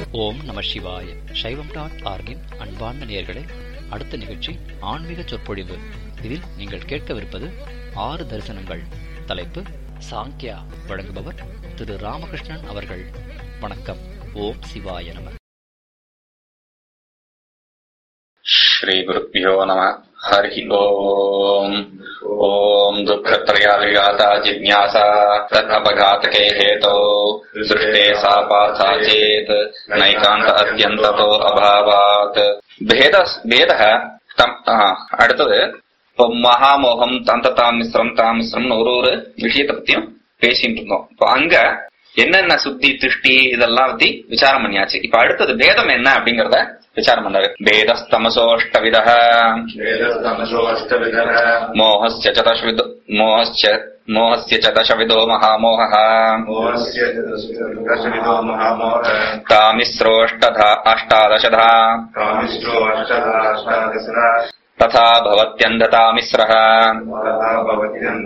ஓம் நம சிவாய சைவம் டாட் ஆர்கின் அன்பார்ந்த நேயர்களே அடுத்த நிகழ்ச்சி ஆன்மீக சொற்பொழிவு இதில் நீங்கள் கேட்கவிருப்பது ஆறு தரிசனங்கள் தலைப்பு சாங்கியா வழங்குபவர் திரு ராமகிருஷ்ணன் அவர்கள் வணக்கம் ஓம் சிவாய நம श्रीगुरुभ्यो नमः हरिः ओम् ॐ दुःखत्रयाविघाता जिज्ञासा तदपघातके हेतौ दृष्टे सा पार्था चेत् नैकान्त अत्यन्ततो अभावात् भेद भेदः தம் ஆ, அடுத்தது இப்போ மகாமோகம் தந்த தாமிஸ்ரம் தாமிஸ்ரம் ஒரு ஒரு விஷயத்தை பத்தியும் பேசிட்டு இருந்தோம் இப்போ அங்க என்னென்ன சுத்தி திருஷ்டி இதெல்லாம் பத்தி விசாரம் பண்ணியாச்சு இப்ப அடுத்தது பேதம் என்ன அப்படிங்கறத விசாரம் பண்ணாரு பேதஸ்தமசோஷ்டவித वेदस्तमसोऽष्टविधः மோகஸ்ய சதசவிதோ மோகஸ்ய மோகஸ்ய சதசவிதோ மகாமோகः मोहस्य दशविधो महामोहः तामिस्रोष्टधा अष्टादशधा कामिष्टो अष्टः अष्टादशः तथा भवत्यन्धतामिस्रः तथा भवत्यन्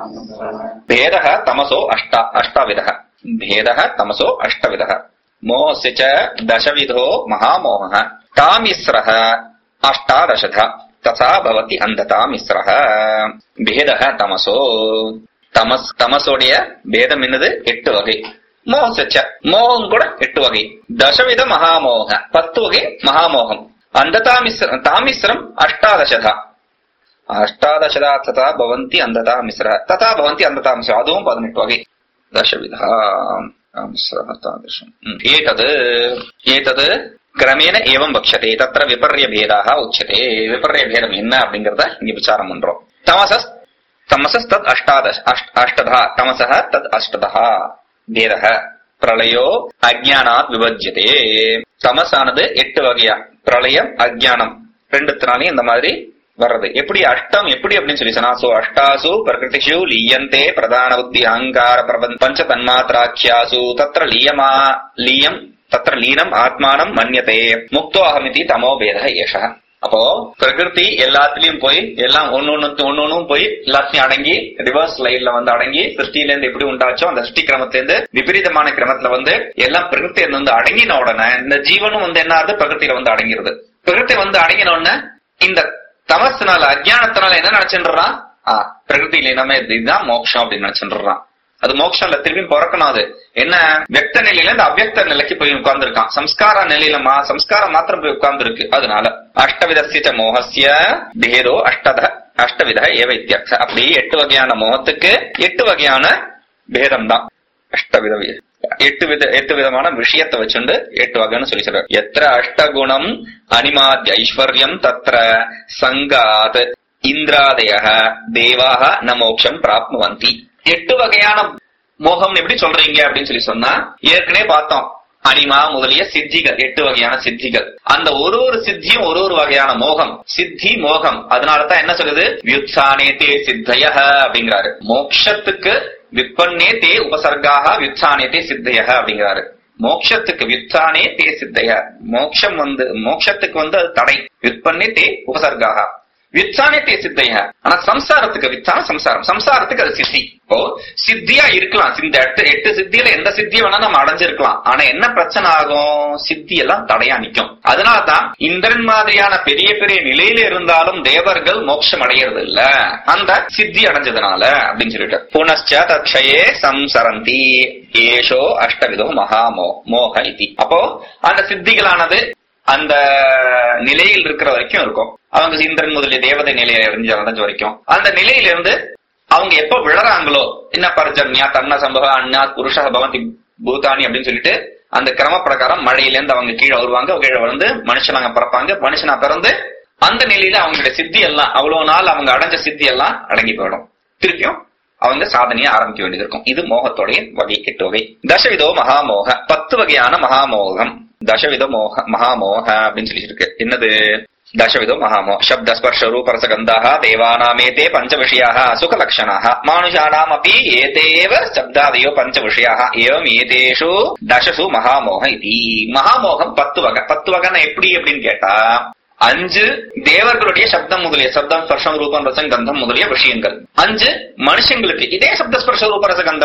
भेदः तमसो अष्ट अष्टविधः भेदः तमसो अष्टविधः मोहस्य च दशविधो महामोहः तामिस्रः अष्टादशः तथा भवति अन्धतामिस्रः भेदः तमसो தமஸ் தமசோடைய பேதம் என்னது எட்டு வகை மோகசச்ச மோகம் கூட எட்டு வகை தசவித மகாமோக பத்து வகை மகாமோகம் அந்த தாமிஸ்ரம் தாமிஸ்ரம் அஷ்டாதசதா அஷ்டாதசதா ததா பவந்தி அந்ததா மிஸ்ர ததா பவந்தி அந்ததா மிஸ்ர அதுவும் பதினெட்டு வகை தசவிதா மிஸ்ரः तादृशम् ம். एतद् एतद् கிரமேண ஏவம் பக்ஷதே தத்திர விபர்ய பேதாக உச்சதே விபர்ய பேதம் என்ன அப்படிங்கறத இங்க விசாரம் பண்றோம் தமசஸ் தமசஸ் தத் அஷ்டாதश அஷ்ட- அஷ்டதா தமசः தத் அஷ்டதா பேதः பிரளயோ அஜ்ஞானாத் விபஜ்யதே தமசானது எட்டு வகையா பிரளயம் அஜ்ஞானம் ரெண்டுத்தினாலையும் இந்த மாதிரி வர்றது எப்படி அஷ்டம் எப்படி அப்படின்னு சொல்லி சொன்னா சோ அஷ்டாசு பிரகிருதிஷு லீயந்தே பிரதான புத்தி அகங்கார பிரபஞ்ச பஞ்ச தன்மாத்திராக்கியாசு தத்திர லீயமா லீயம் தத்திர லீனம் ஆத்மானம் மன்யதே முக்தோ அகமிதி தமோ பேத ஏஷ அப்போ பிரகிருதி எல்லாத்துலயும் போய் எல்லாம் ஒன்னு ஒன்னு ஒன்னும் போய் எல்லாத்தையும் அடங்கி ரிவர்ஸ் லைன்ல வந்து அடங்கி சிருஷ்டில இருந்து எப்படி உண்டாச்சோ அந்த சிருஷ்டி கிரமத்துல இருந்து விபரீதமான கிரமத்துல வந்து எல்லாம் பிரகிருதி வந்து அடங்கின உடனே இந்த ஜீவனும் வந்து என்ன ஆகுது பிரகிருத்தில வந்து அடங்கிருது பிரகிருதி வந்து அடங்கின உடனே இந்த தமசுனால அஜ்ஞானத்தினால என்ன நினைச்சுன்றான் ஆ பிரகிருதி லீனமே இது- இதுதான் மோட்சம் அப்படின்னு நினைச்சுன்றான் அது மோட்சம் இல்ல திரும்பி பிறக்கணும் அது என்ன வெக்த நிலையில இருந்து அவ்வக்த நிலைக்கு போய் உட்கார்ந்துருக்கான் சம்ஸ்கார நிலையில மா சம்ஸ்காரம் மாத்திரம் போய் உட்கார்ந்து இருக்கு அதனால அஷ்டவிதசிய மோகசிய பேதோ அஷ்டத அஷ்டவித ஏவ இத்தியர்த்த அப்படி எட்டு வகையான மோகத்துக்கு எட்டு வகையான பேதம் தான் அஷ்டவித வி- எட்டு வித எட்டு விதமான விஷயத்தை வச்சுண்டு எட்டு வகைன்னு சொல்லி சொல்றாரு எத்திர அஷ்டகுணம் அனிமாத்ய ஐஸ்வர்யம் தத்ர சங்காத் இந்திராதய தேவாக ந மோட்சம் பிராப்னுவந்தி எட்டு வகையான மோகம் எப்படி சொல்றீங்க அப்படின்னு சொல்லி சொன்னா ஏற்கனவே பார்த்தோம் அனிமா முதலிய சித்திகள் எட்டு வகையான சித்திகள் அந்த ஒரு ஒரு சித்தியும் ஒரு ஒரு வகையான மோகம் சித்தி மோகம் அதனாலதான் என்ன சொல்லுது வியுத்சானே தே சித்தய அப்படிங்கிறாரு மோக்ஷத்துக்கு விற்பன்னே தே உபசர்காக வியுத்சானே தே சித்தய அப்படிங்கிறாரு மோக்ஷத்துக்கு வித்தானே தே சித்தைய மோக்ஷம் வந்து மோக்ஷத்துக்கு வந்து அது தடை விற்பன்னே தே உபசர்காக வித்தானே தே சித்தைய ஆனா சம்சாரத்துக்கு வித்தான சம்சாரம் சம்சாரத்துக்கு அது சித்தி இப்போ சித்தியா இருக்கலாம் இந்த எட்டு எட்டு சித்தியில எந்த சித்தியை வேணா நம்ம அடைஞ்சிருக்கலாம் ஆனா என்ன பிரச்சனை ஆகும் சித்தி எல்லாம் தடையா நிக்கும் அதனாலதான் இந்திரன் மாதிரியான பெரிய பெரிய நிலையில இருந்தாலும் தேவர்கள் மோட்சம் அடையிறது இல்ல அந்த சித்தி அடைஞ்சதுனால அப்படின்னு சொல்லிட்டு புனశ్చ தக்ஷயே சம்சரந்தி ஏஷோ அஷ்டவிதோ மகாமோ மோக இதி அப்போ அந்த சித்திகளானது அந்த நிலையில் இருக்கிற வரைக்கும் இருக்கும் அவங்க இந்திரன் முதலிய தேவதை நிலையில இருந்து அடைஞ்ச வரைக்கும் அந்த நிலையில இருந்து அவங்க எப்ப விழறாங்களோ என்ன பரஜன்யா தன்ன சம்பவ அண்ணா புருஷ பவந்தி பூதானி அப்படின்னு சொல்லிட்டு அந்த கிரம பிரகாரம் மழையில இருந்து அவங்க கீழே வருவாங்க கீழே வந்து மனுஷனாங்க பிறப்பாங்க மனுஷனா பிறந்து அந்த நிலையில அவங்களுடைய சித்தி எல்லாம் அவ்வளவு நாள் அவங்க அடைஞ்ச சித்தி எல்லாம் அடங்கி போயிடும் திருப்பியும் அவங்க சாதனையை ஆரம்பிக்க வேண்டியது இருக்கும் இது மோகத்தோடைய வகை எட்டு வகை தசவிதோ மகாமோக பத்து வகையான மகாமோகம் தசவித மோக மகாமோக அப்படின்னு சொல்லி இருக்கு என்னது दशविधो महामो शब्दस्पर्शरूपरसगन्धाः देवानामेते पञ्चविषयाः सुखलक्षणाः मानुषाणामपि एतेव शब्दादयो पञ्चविषयाः एवम् एतेषु दशसु மகாமோக இதி மகாமோகம் பத்து வகை பத்து வகைன்னா எப்படி அப்படின்னு கேட்டா அஞ்சு தேவர்களுடைய சப்தம் முதலிய சப்தம் ஸ்பர்ஷம் ரூபம் ரசம் கந்தம் முதலிய விஷயங்கள் அஞ்சு மனுஷங்களுக்கு இதே சப்த ஸ்பர்ஷ ரூப ரச கந்தம் தான்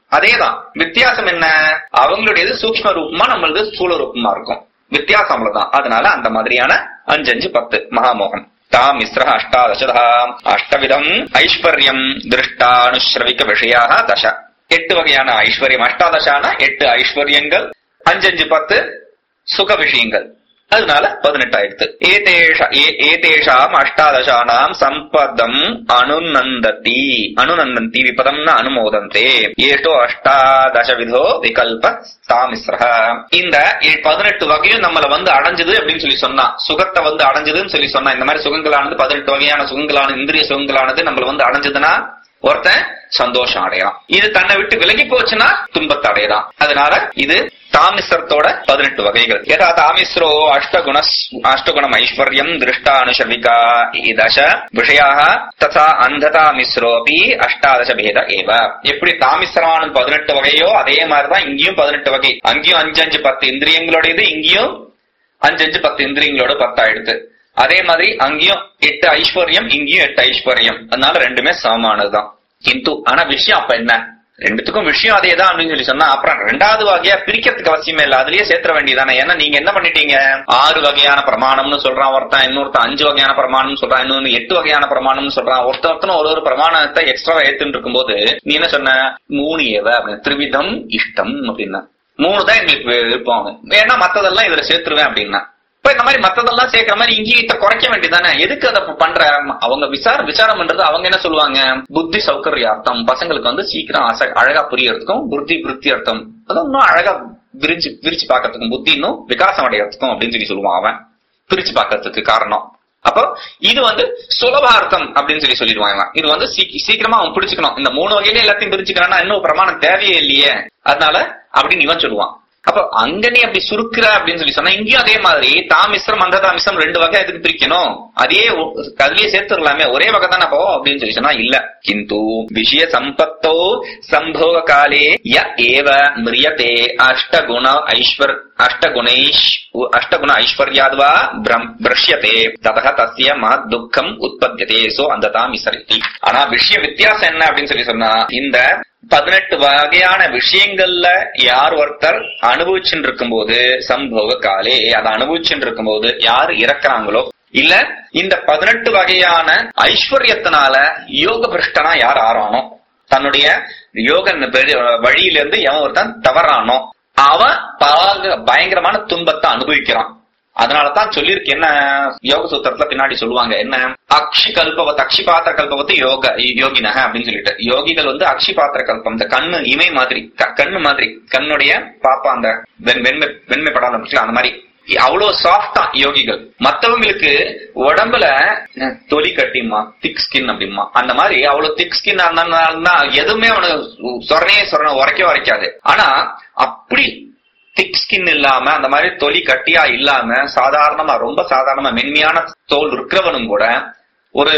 அதேதான் வித்தியாசம் என்ன அவங்களுடையது சூக்ஷ்ம ரூபமா நம்மளது ஸ்தூல ரூபமா இருக்கும் வித்தியாசம் அவ்வளவுதான் அதனால அந்த மாதிரியான அஞ்சு அஞ்சு பத்து மகாமோகம் தா மிஸ்ர அஷ்டாதசதா அஷ்டவிதம் ஐஸ்வர்யம் திருஷ்டானுஸ்ரவிக விஷயாக தச எட்டு வகையான ஐஸ்வர்யம் அஷ்டாதசான எட்டு ஐஸ்வர்யங்கள் அஞ்சு அஞ்சு பத்து சுக விஷயங்கள் அதனால பதினெட்டு ஆயிடுத்து ஏதேஷ ஏ- ஏதேஷாம் அஷ்டாதசானாம் சம்பதம் அனுநந்ததி அனுநந்தந்தி விபதம்னு அனுமோதந்தே ஏஷோ அஷ்டாதச விதோ விகல்ப தாமிஸ்ரஹ இந்த ஏ- பதினெட்டு வகையும் நம்மள வந்து அடைஞ்சது அப்படின்னு சொல்லி சொன்னா சுகத்தை வந்து அடைஞ்சதுன்னு சொல்லி சொன்னா இந்த மாதிரி சுகங்களானது பதினெட்டு வகையான சுகங்களான இந்திரிய சுகங்களானது நம்மள வந்து அடைஞ்சதுன்னா ஒருத்தன் சந்தோஷம் அடையலாம் இது தன்னை விட்டு விலகி போச்சுன்னா துன்பத்தை அடையலாம் அதனால இது தாமிஸ்ரத்தோட பதினெட்டு வகைகள் யதா தாமிஸ்ரோ அஷ்டகுண அஷ்டகுணம் ஐஸ்வர்யம் திருஷ்டானுஷவிகா தச விஷயாக ததா அந்ததா மிஸ்ரோபி அஷ்டாதச பேத ஏவ எப்படி தாமிஸ்ரமான பதினெட்டு வகையோ அதே மாதிரிதான் இங்கேயும் பதினெட்டு வகை அங்கேயும் அஞ்சு அஞ்சு பத்து இந்திரியங்களோடது இங்கேயும் அஞ்சு அஞ்சு பத்து இந்திரியங்களோட பத்தாயிடுது அதே மாதிரி அங்கேயும் எட்டு ஐஸ்வர்யம் இங்கேயும் எட்டு ஐஸ்வர்யம் அதனால ரெண்டுமே சமமானதுதான் கிந்து ஆனா விஷயம் அப்ப என்ன ரெண்டுத்துக்கும் விஷயம் அதேதான் அப்படின்னு சொல்லி சொன்னா அப்புறம் ரெண்டாவது வகையா பிரிக்கிறதுக்கு அவசியமே இல்ல அதுலயே சேர்த்துற வேண்டியதானே ஏன்னா நீங்க என்ன பண்ணிட்டீங்க ஆறு வகையான பிரமாணம்னு சொல்றான் ஒருத்தன் இன்னொருத்தன் அஞ்சு வகையான பிரமாணம்னு சொல்றான் இன்னொன்னு எட்டு வகையான பிரமாணம்னு சொல்றான் ஒருத்தன் ஒருத்தனும் ஒரு ஒரு பிரமாணத்தை எக்ஸ்ட்ரா ஏத்துட்டு இருக்கும்போது நீ என்ன சொன்ன மூணு ஏவ அப்படின்னு திருவிதம் இஷ்டம் அப்படின்னா மூணு தான் எங்களுக்கு விருப்பம் வேணா மத்ததெல்லாம் இதுல சேர்த்துருவேன் அப்படின்னா இப்ப இந்த மாதிரி மத்ததெல்லாம் சேர்க்கிற மாதிரி இங்கேயும் இத குறைக்க வேண்டியதானே எதுக்கு அதை பண்ற அவங்க விசார விசாரம் பண்றது அவங்க என்ன சொல்லுவாங்க புத்தி சௌகரிய அர்த்தம் பசங்களுக்கு வந்து சீக்கிரம் அச- அழகா புரியறதுக்கும் புத்தி விருத்தி அர்த்தம் அது இன்னும் அழகா விரிச்சு விரிச்சு பார்க்கறதுக்கும் புத்தி இன்னும் விகாசம் அடையறதுக்கும் அப்படின்னு சொல்லி சொல்லுவான் அவன் பிரிச்சு பார்க்கறதுக்கு காரணம் அப்போ இது வந்து சுலபார்த்தம் அப்படின்னு சொல்லி சொல்லிடுவாங்க இவன். இது வந்து சீக்கி- சீக்கிரமா அவன் பிடிச்சுக்கணும் இந்த மூணு வகையில எல்லாத்தையும் பிரிச்சுக்கிறான்னா இன்னும் பிரமாணம் தேவையே இல்லையே அதனால அப்படின்னு இவன் சொல்லுவான் அப்ப அங்க நீ அப்படி சுருக்குற அப்படின்னு சொல்லி சொன்னா இங்கேயும் அதே மாதிரி தாமிஸ்ரம் அந்த தாமிஸ்ரம் ரெண்டு வகை எதுக்கு பிரிக்கணும் அதே ஒ- அதுலயே சேர்த்துடலாமே ஒரே வகை தானே போ அப்படின்னு சொல்லி சொன்னா இல்ல கிந்து விஷய சம்பத்தோ சம்போக காலே ய ஏவ மிரியதே அஷ்டகுண ஐஸ்வர் அஷ்டகுணைஷ் அஷ்டகுண ஐஸ்வர்யாத்வா பிரம் பிரஷ்யதே ததக தஸ்ய மத் துக்கம் உற்பத்தியதே சோ அந்த தாமிசரித்தி ஆனா விஷய வித்தியாசம் என்ன அப்படின்னு சொல்லி சொன்னா இந்த பதினெட்டு வகையான விஷயங்கள்ல யார் ஒருத்தர் அனுபவிச்சுட்டு இருக்கும்போது சம்போக காலே அதை அனுபவிச்சுட்டு இருக்கும்போது யார் இறக்குறாங்களோ இல்ல இந்த பதினெட்டு வகையான ஐஸ்வர்யத்தினால யோக பிரஷ்டனா யார் ஆறானோ தன்னுடைய யோக பெரு- வழியில இருந்து எவன் ஒருத்தன் தவறானோ அவன் பல- பயங்கரமான துன்பத்தை அனுபவிக்கிறான் அதனாலதான் சொல்லியிருக்கு என்ன யோக சூத்திரத்துல பின்னாடி சொல்லுவாங்க என்ன அக்ஷி கல்பவத் அக்ஷி பாத்திர கல்பவத்து யோக யோகினக அப்படின்னு சொல்லிட்டு யோகிகள் வந்து அக்ஷி பாத்திர கல்பம் இந்த கண்ணு இமை மாதிரி க- கண்ணு மாதிரி கண்ணுடைய பாப்பா அந்த வெண்- வெண்மை வெண்மை படம் இருக்குல்ல, அந்த மாதிரி அவ்வளவு சாஃப்டா யோகிகள் மத்தவங்களுக்கு உடம்புல அஹ், தொலி கட்டிமா திக் ஸ்கின் அப்படிமா அந்த மாதிரி அவ்வளவு திக் ஸ்கின் இருந்தா எதுவுமே அவனுக்கு சொரணையே சொரண உரைக்க உரைக்காது ஆனா அப்படி திக் ஸ்கின் இல்லாம அந்த மாதிரி தொலி கட்டியா இல்லாம சாதாரணமா ரொம்ப சாதாரணமா மென்மையான தோல் இருக்கிறவனும் கூட ஒரு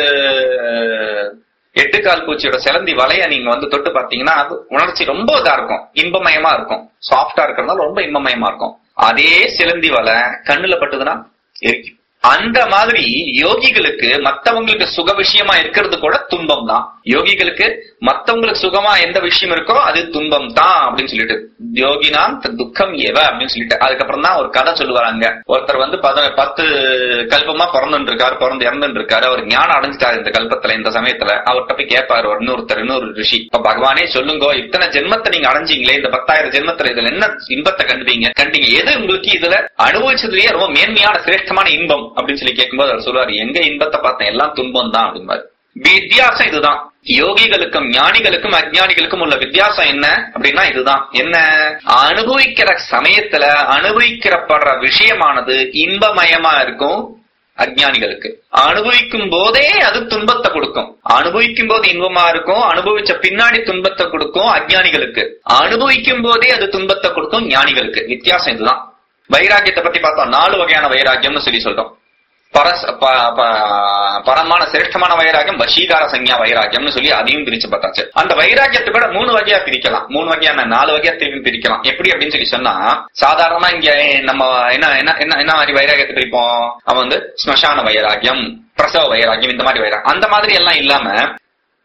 எட்டுக்கால் பூச்சியோட சிலந்தி வலைய நீங்க வந்து தொட்டு பார்த்தீங்கன்னா அது உணர்ச்சி ரொம்ப இதா இருக்கும் இன்பமயமா இருக்கும் சாஃப்டா இருக்கிறதுனால ரொம்ப இன்பமயமா இருக்கும் அதே சிலந்தி வலை கண்ணுல பட்டுதுன்னா எரிக்கும் அந்த மாதிரி யோகிகளுக்கு மத்தவங்களுக்கு சுக விஷயமா இருக்கிறது கூட துன்பம் தான் யோகிகளுக்கு மத்தவங்களுக்கு சுகமா எந்த விஷயம் இருக்கோ அது துன்பம் தான் அப்படின்னு சொல்லிட்டு யோகினாம் தத் துக்கம் ஏவ அப்படின்னு சொல்லிட்டு அதுக்கப்புறம் தான் ஒரு கதை சொல்லுவாங்க ஒருத்தர் வந்து பத- பத்து கல்பமா பிறந்துட்டு இருக்காரு பிறந்து இறந்துட்டு இருக்காரு அவர் ஞானம் அடைஞ்சிட்டாரு இந்த கல்பத்துல இந்த சமயத்துல அவர்கிட்ட போய் கேட்பாரு ஒரு இன்னொருத்தர் இன்னொரு ரிஷி இப்ப பகவானே சொல்லுங்க இத்தனை ஜென்மத்தை நீங்க அடைஞ்சீங்களே இந்த பத்தாயிரம் ஜென்மத்துல இதுல என்ன இன்பத்தை கண்டுவீங்க கண்டீங்க எது உங்களுக்கு இதுல அனுபவிச்சதுலயே ரொம்ப மேன்மையான சிரேஷ்டமான இன்பம் அப்படின்னு சொல்லி கேட்கும்போது அவர் சொல்லுவாரு எங்க இன்பத்தை பார்த்தேன் எல்லாம் துன்பம் தான் அப்படிம்பாரு வித்தியாசம் இதுதான் யோகிகளுக்கும் ஞானிகளுக்கும் அஜ்ஞானிகளுக்கும் உள்ள வித்தியாசம் என்ன அப்படின்னா இதுதான் என்ன அனுபவிக்கிற சமயத்துல அனுபவிக்கிறப்படுற விஷயமானது இன்பமயமா இருக்கும் அஜ்ஞானிகளுக்கு அனுபவிக்கும் போதே அது துன்பத்தை கொடுக்கும் அனுபவிக்கும் போது இன்பமா இருக்கும் அனுபவிச்ச பின்னாடி துன்பத்தை கொடுக்கும் அஜ்ஞானிகளுக்கு அனுபவிக்கும் போதே அது துன்பத்தை கொடுக்கும் ஞானிகளுக்கு வித்தியாசம் இதுதான் வைராக்கியத்தை பத்தி பார்த்தோம் நாலு வகையான வைராக்கியம்னு சொல்லி சொல்றோம் பரஸ் ப- ப- பரமான சிரேஷ்டமான வைராக்கியம் வசீகார சஞ்ஞா வைராக்கியம்னு சொல்லி அதையும் பிரிச்சு பார்த்தாச்சு அந்த வைராக்கியத்தை கூட மூணு வகையா பிரிக்கலாம் மூணு வகையான நாலு வகையா திரும்பி பிரிக்கலாம் எப்படி அப்படின்னு சொல்லி சொன்னா சாதாரணமா இங்க நம்ம என்ன என்ன என்ன என்ன மாதிரி வைராக்கியத்தை பிரிப்போம் அவன் வந்து ஸ்மசான வைராக்கியம் பிரசவ வைராக்கியம் இந்த மாதிரி வைராக்கியம் அந்த மாதிரி எல்லாம் இல்லாம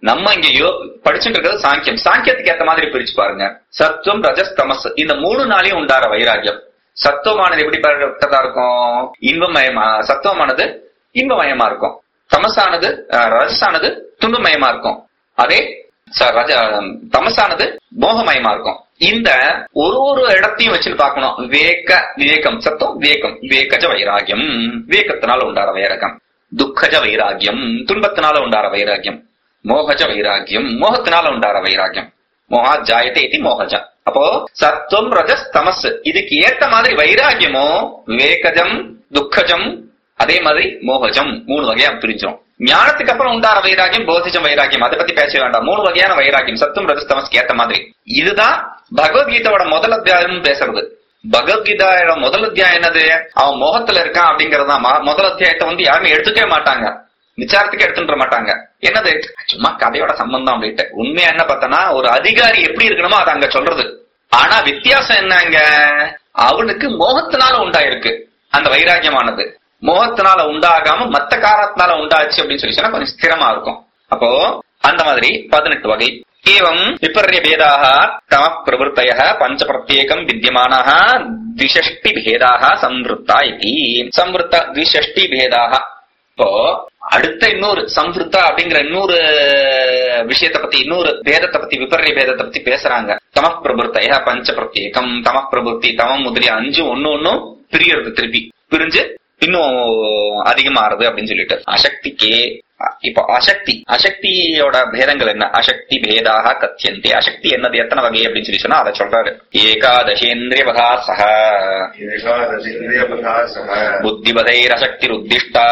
நம்ம இங்க யோ படிச்சுட்டு இருக்கிறது சாங்கியம் சாங்கியத்துக்கு ஏத்த மாதிரி பிரிச்சு பாருங்க சத்துவம் ரஜஸ் தமஸ் இந்த மூணு நாளையும் உண்டார வைராகியம் சத்துவமானது எப்படி பட்டதா இருக்கும் இன்பமயமா சத்துவமானது இன்பமயமா இருக்கும் தமசானது அஹ், ரஜசானது துன்பமயமா இருக்கும் அதே ச- ரஜ தமசானது மோகமயமா இருக்கும் இந்த ஒரு ஒரு இடத்தையும் வச்சு பார்க்கணும் விவேக விவேகம் சத்தம் விவேகம் விவேகஜ வைராகியம் விவேகத்தினால உண்டார வைராகம் துக்கஜ வைராகியம் துன்பத்தினால உண்டார வைராகியம் மோகஜ வைராகியம் மோகத்தினால உண்டார வைராகியம் மோகா ஜாயத்தை இது மோகஜ அப்போ சத்துவம் ரஜஸ் தமஸ் இதுக்கு ஏத்த மாதிரி வைராகியமோ விவேகஜம் துக்கஜம் அதே மாதிரி மோகஜம் மூணு வகையா பிரிஞ்சிடும் ஞானத்துக்கு அப்புறம் உண்டார வைராகியம் போதிஜம் வைராகியம் அதை பத்தி பேச வேண்டாம் மூணு வகையான வைராகியம் சத்துவம் ரஜஸ் தமஸ்க்கு ஏத்த மாதிரி இதுதான் பகவத்கீதையோட முதல் அத்தியாயம் பேசுறது பகவத்கீதையோட முதல் அத்தியாயம் என்னது அவன் மோகத்துல இருக்கான் அப்படிங்கறது தான் ம- முதல் அத்தியாயத்தை வந்து யாருமே எடுத்துக்கவே மாட்டாங்க விசாரத்துக்கு எடுத்துட்டு வர மாட்டாங்க என்னது சும்மா கதையோட சம்பந்தம் அப்படின்ட்டு உண்மையா என்ன பார்த்தனா ஒரு அதிகாரி எப்படி இருக்கணுமோ அதை அங்க சொல்றது ஆனா வித்தியாசம் என்னங்க அவனுக்கு மோகத்தினால உண்டாயிருக்கு அந்த வைராகியமானது மோகத்தினால உண்டாகாம மத்த காரணத்தினால உண்டாச்சு அப்படின்னு சொல்லி சொன்னா கொஞ்சம் ஸ்திரமா இருக்கும் அப்போ அந்த மாதிரி பதினெட்டு வகை ஏவம் விபர்ய பேதாக தம பிரவருத்தய பஞ்ச பிரத்யேகம் வித்தியமானः द्विषष्टि भेदाः संवृत्ता इति संवृत्त द्विषष्टि भेदाः இப்போ அடுத்த இன்னொரு சம்ருத்தா அப்படிங்கிற இன்னொரு விஷயத்தை பத்தி இன்னொரு பேதத்தை பத்தி விபர்ய பேதத்தை பத்தி பேசுறாங்க தம பிரபுர்த்தய பஞ்ச பிரத்யேகம் தம பிரபுர்த்தி தமம் முதலிய அஞ்சு ஒண்ணு ஒண்ணும் பிரியறது திருப்பி பிரிஞ்சு இன்னும் அதிகமாறுது அப்படின்னு சொல்லிட்டு அசக்திக்கு இப்போ அசக்தி அசக்தியோட பேதங்கள் என்ன அசக்தி பேதாக கத்தியந்தி அசக்தி என்னது எத்தனை வகை அப்படின்னு சொல்லி சொன்னா அதை சொல்றாரு ஏகாதசேந்திரிய வகா சக एकादशेन्द्रियपथा सह புத்திபதைரசக்திருத்திஷ்டா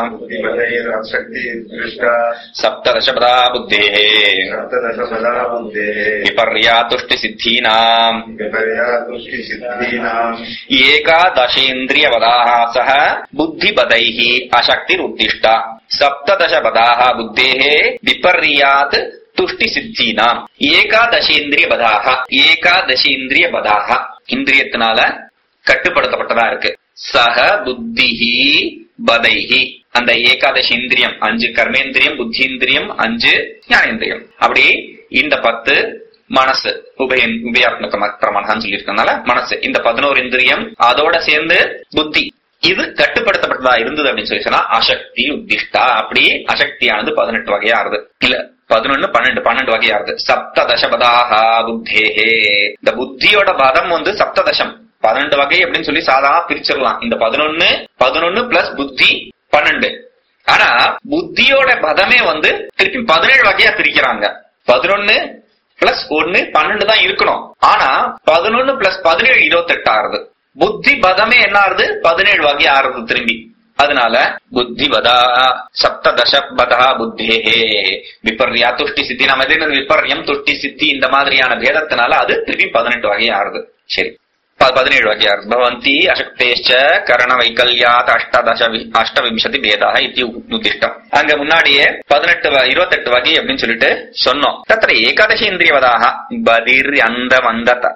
बुद्धिपदैरशक्तिदृष्टा சப்ததசபதா புத்தேः सप्तदशपदा बुद्धेः विपर्या तुष्टिसिद्धीनाम् विपर्या तुष्टिसिद्धीनाम् एकादशेन्द्रियपदाः सह बुद्धिपदैः अशक्तिरुद्दिष्टा सप्तदशपदाः बुद्धेः विपर्यात् துஷ்டிசித்தீனாம் ஏகாதசேந்திரிய பதாக ஏகாதசேந்திரிய பதாக இந்திரியத்தினால கட்டுப்படுத்தப்பட்டதா இருக்கு சக புத்திஹி பதைஹி அந்த ஏகாதசி இந்திரியம் அஞ்சு கர்மேந்திரியம் புத்தீந்திரியம் அஞ்சு ஞானேந்திரியம் அப்படி இந்த பத்து மனசு உபய உபயாத்மக பிரமாணம் சொல்லியிருக்கனால மனசு இந்த பதினோரு இந்திரியம் அதோட சேர்ந்து புத்தி இது கட்டுப்படுத்தப்பட்டதா இருந்தது அப்படின்னு சொல்லி சொன்னா அசக்தி உத்திஷ்டா அப்படி அசக்தியானது பதினெட்டு வகையாருது இல்ல பதினொன்னு பன்னெண்டு பன்னெண்டு வகையாருது சப்ததசபதாக புத்தேஹே இந்த புத்தியோட பதம் வந்து சப்ததசம் பன்னெண்டு வகை அப்படின்னு சொல்லி சாதாரண பிரிச்சிடலாம் இந்த பதினொன்னு பதினொன்னு பிளஸ் புத்தி பன்னெண்டு ஆனா புத்தியோட பதமே வந்து திருப்பி பதினேழு வகையா பிரிக்கிறாங்க பதினொன்னு பிளஸ் ஒன்னு பன்னெண்டு தான் இருக்கணும் ஆனா பதினொன்னு பிளஸ் பதினேழு இருபத்தெட்டு ஆறுது புத்தி பதமே என்ன ஆறுது பதினேழு வகை ஆறுது திரும்பி அதனால புத்தி பதா சப்ததச பதா புத்தேஹே விபர்யா துஷ்டி சித்தி நம்ம எது என்னது விபர்யம் துஷ்டி சித்தி இந்த மாதிரியான பேதத்தினால அது திருப்பி பதினெட்டு வகை ஆறுது சரி ப- பதினேழு வகை ஆறுது பவந்தி அசக்தேஷ்ச கரண வைக்கல்யாத் அஷ்டதச வி- அஷ்டவிம்சதி பேதாக இத்தி உத்திஷ்டம் அங்க முன்னாடியே பதினெட்டு வ- இருபத்தெட்டு வகை அப்படின்னு சொல்லிட்டு சொன்னோம் தத்திர ஏகாதசி இந்திரியவதாக பதிர் அந்த மந்தத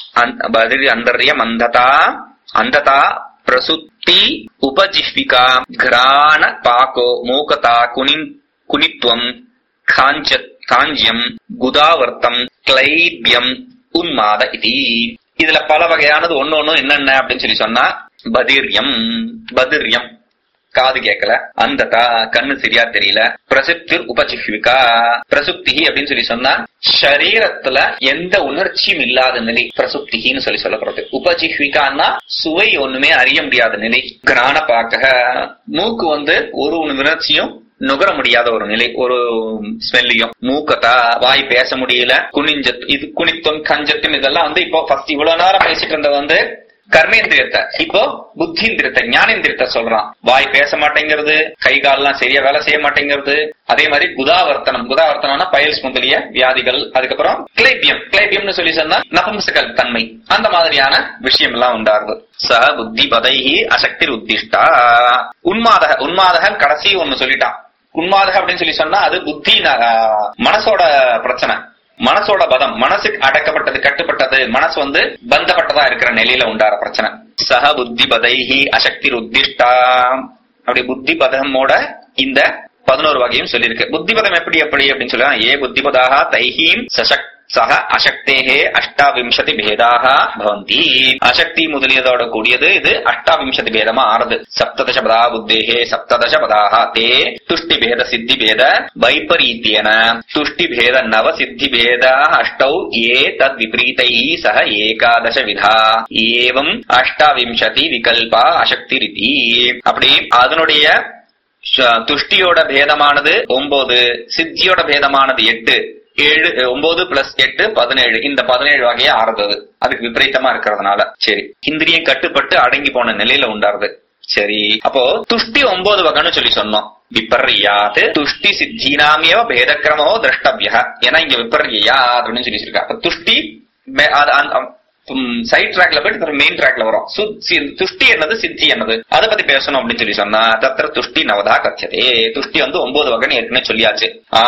பதிர் அந்தர்ய மந்ததா அந்ததா பிரசுத்தி உபஜிஹ்விகா கிராண பாகோ மூகதா குனி குனித்வம் காஞ்ச காஞ்சியம் குதாவர்த்தம் கிளைபியம் உன்மாத இதி இதுல பல வகையானது ஒண்ணு ஒண்ணு என்னென்ன அப்படின்னு சொல்லி சொன்னா பதிரியம் பதிரியம் காது கேட்கல அந்ததா கண்ணு சரியா தெரியல பிரசுப்திர் உபஜிஹ்விகா பிரசுப்தி அப்படின்னு சொல்லி சொன்னா சரீரத்துல எந்த உணர்ச்சியும் இல்லாத நிலை பிரசுப்தின்னு சொல்லி சொல்லப்படுறது உபஜிஹ்விகான்னா சுவை ஒண்ணுமே அறிய முடியாத நிலை கிராண பாக்க மூக்கு வந்து ஒரு உணர்ச்சியும் நுகர முடியாத ஒரு நிலை ஒரு ஸ்மெல்லையும் மூக்கத்தா வாய் பேச முடியல குனிஞ்ச இது குனித்தும் கஞ்சத்தும் இதெல்லாம் வந்து இப்போ ஃபர்ஸ்ட் இவ்வளவு நேரம் பேசிட்டு இருந்தது வந்து கர்மேந்திரியத்தை இப்போ புத்திந்திரியத்தை ஞானேந்திரியத்தை சொல்றான் வாய் பேச மாட்டேங்கிறது கை கால்லாம் சரியா வேலை செய்ய மாட்டேங்கிறது அதே மாதிரி குதாவர்த்தனம் குதாவர்த்தனம்னா பயல்ஸ் முதலிய வியாதிகள் அதுக்கப்புறம் கிளைபியம் கிளைபியம்னு சொல்லி சொன்னா நபும்சகல் தன்மை அந்த மாதிரியான விஷயம் எல்லாம் உண்டாருது ச புத்தி பதைஹி அசக்தி உத்திஷ்டா உன்மாதக உன்மாதகன் கடைசி ஒண்ணு சொல்லிட்டான் உன்மாதக அப்படின்னு சொல்லி சொன்னா அது புத்தி ந- மனசோட பிரச்சனை மனசோட பதம் மனசுக்கு அடக்கப்பட்டது கட்டுப்பட்டது மனசு வந்து பந்தப்பட்டதா இருக்கிற நிலையில உண்டார பிரச்சனை சக புத்தி பதைஹி அசக்தி உத்திஷ்டா அப்படி புத்தி பதமோட இந்த பதினோரு வகையும் சொல்லியிருக்கு புத்திபதம் எப்படி எப்படி அப்படின்னு சொல்லலாம் ஏ புத்திபதாக தைஹீம் சசக் சக அசக்தேகே அஷ்டாவிம்சதி பேதாக பவந்தி அசக்தி முதலியதோட கூடியது இது அஷ்டாவிம்சதி பேதமா ஆறுது சப்ததச பதா புத்தேகே சப்ததச பதாக தே துஷ்டி பேத சித்தி பேத வைபரீத்தியன துஷ்டி பேத நவ சித்தி பேத அஷ்டௌ ஏ தத் விபரீதை சக ஏகாதச விதா ஏவம் அஷ்டாவிம்சதி விகல்பா அசக்தி ரிதி அப்படி அதனுடைய ச- துஷ்டியோட பேதமானது ஒன்பது சித்தியோட பேதமானது எட்டு ஏழு ஒன்பது பிளஸ் எட்டு பதினேழு இந்த பதினேழு வகையா ஆறுது அதுக்கு விபரீதமா இருக்கிறதுனால சரி இந்திரியம் கட்டுப்பட்டு அடங்கி போன நிலையில உண்டாருது சரி அப்போ துஷ்டி ஒன்பது வகைன்னு சொல்லி சொன்னோம் விபர்யாத் துஷ்டி சித்தினாமியவ பேதக்கிரமோ திரஷ்டவிய ஏன்னா இங்க விபர்யாத் அப்படின்னு சொல்லி சொல்லிருக்கா அப்ப துஷ்டி மே- அது அந்த- சைட் ட்ராக்ல போயிட்டு மெயின் ட்ராக்ல வரும் சு- சி- துஷ்டி என்னது சித்தி என்னது அதை பத்தி பேசணும் அப்படின்னு சொல்லி சொன்னா தத்திர துஷ்டி நவதா கத்தியதே துஷ்டி வந்து ஒன்பது வகைன்னு ஏற்கனவே சொல்லியாச்சு